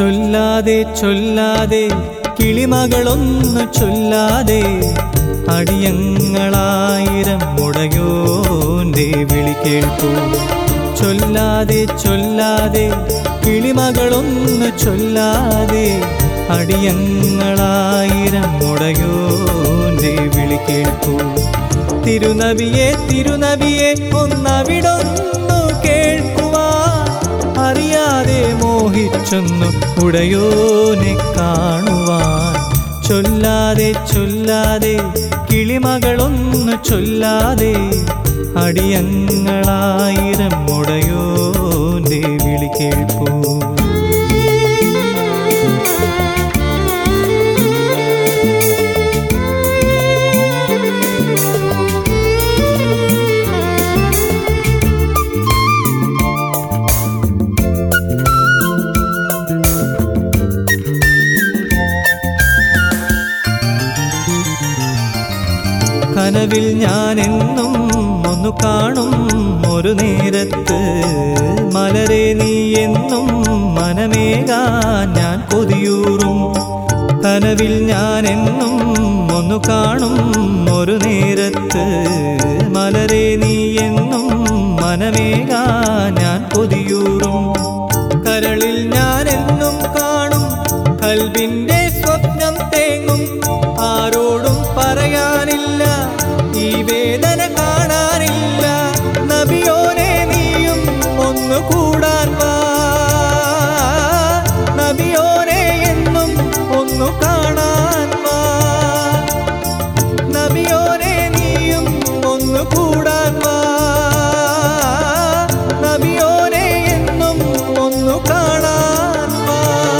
ചൊല്ലാതെ ചൊല്ലാതെ കിളിമകളൊന്നു ചൊല്ലാതെ അടിയങ്ങളായിരം മുടയോന്റെ വിളി കേൾക്കൂ ചൊല്ലാതെ ചൊല്ലാതെ കിളിമകളൊന്നു ചൊല്ലാതെ അടിയങ്ങളായിരം മുടയോന്റെ വിളി കേൾക്കൂ തിരുനബിയെ തിരുനബിയെ ഒന്നവിടൊന്നു കേൾക്കുവാ അറിയാതെ മോഹിച്ചൊന്നു ഉടയോനെ കാണുവാൻ ചൊല്ലാതെ ചൊല്ലാതെ കിളിമകളൊന്നു ചൊല്ലാതെ അടിയങ്ങളായിരം ഉടയോന്റെ വിളി കേൾപ്പൂ കനവിൽ ഞാൻ എന്നും ഒന്നു കാണും ഒരു നേരത്ത് മലരെ നീ എന്നും മനമേകാൻ ഞാൻ കൊതിയൂറും കനവിൽ ഞാൻ എന്നും ഒന്നു കാണും ഒരു നേരത്ത് മലരെ നീ എന്നും മനമേകാൻ ഞാൻ കൊതിയൂറും കരളിൽ ഞാൻ എന്നും കാണും കൽബിന്റെ സ്വപ്നം തേങ്ങും ആരോടും പറയാനില്ല ഈ വേദന കാണാനില്ല നബിയോനെ നീയും ഒന്നു കൂടാൻ വാ നബിയോനെ എന്നും ഒന്നു കാണാൻ വാ നബിയോനെ നീയും ഒന്നു കൂടാൻ വാ നബിയോനെ എന്നും ഒന്നു കാണാൻ വാ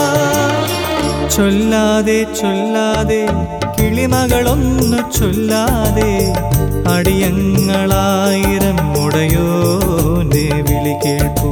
ചൊല്ലാതെ ചൊല്ലാതെ കിളിമകളൊന്നു ചൊല്ലാതെ അടിയങ്ങളായിരം മുടയോന്റെ വിളി കേൾക്കൂ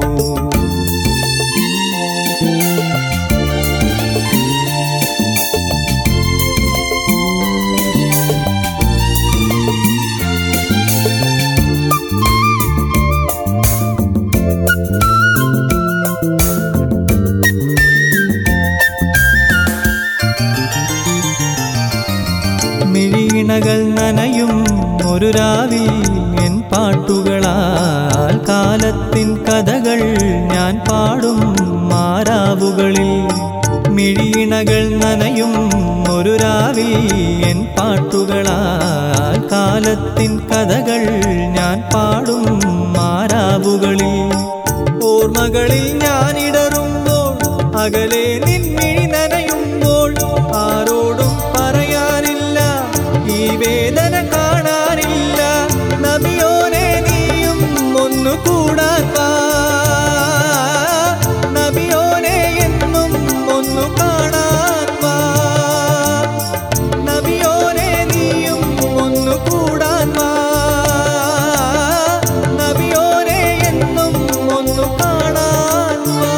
മിഴിയിണകൾ നനയും ഒരു രാവിൽ എൻ പാട്ടുകളാൽ കാലത്തിൻ കഥകൾ ഞാൻ പാടും മാരാവുകളിൽ മിഴിയിണകൾ നനയും ഒരു രാവിൽ എൻ പാട്ടുകളാൽ കാലത്തിൻ കഥകൾ ഞാൻ പാടും മാരാവുകളിൽ ഓർമ്മകളിൽ ഞാൻ ഇടറുമ്പോൾ അകലെ നിൻമിഴി നനയുമ്പോൾ ആരോടും പറയാനില്ല ഈ വേദന കാണാനില്ല നബിയോനെ നീയും ഒന്നു കൂടാൻ വാ നബിയോനെ എന്നും ഒന്നു കാണാൻ വാ നബിയോനെ നീയും ഒന്നു കൂടാൻ വാ നബിയോനെ എന്നും ഒന്നു കാണാൻ വാ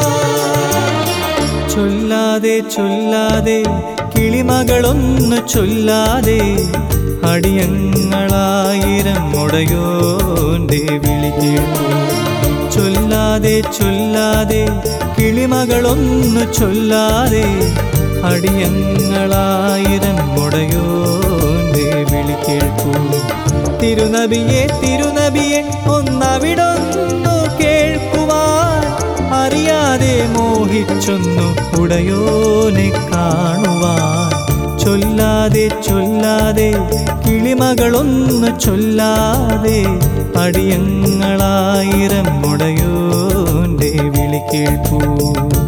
ചൊല്ലാതെ ചൊല്ലാതെ കിളിമകളൊന്നു ചൊല്ലാതെ അടിയങ്ങളായിരം മുടയോന്റെ വിളി കേൾക്കൂ ചൊല്ലാതെ ചൊല്ലാതെ കിളിമകളൊന്നു ചൊല്ലാതെ അടിയങ്ങളായിരം മുടയോന്റെ വിളി കേൾക്കൂ തിരുനബിയെ തിരുനബിയെ ഒന്നവിടൊന്നു കേൾക്കുവാൻ അറിയാതെ മോഹിച്ചൊന്നു ഉടയോനെ കാണുവാൻ ചൊല്ലാതെ ചൊല്ലാതെ കിളിമകളൊന്നു ചൊല്ലാതെ അടിയങ്ങളായിരം മുടയോന്റെ വിളി കേൾക്കൂ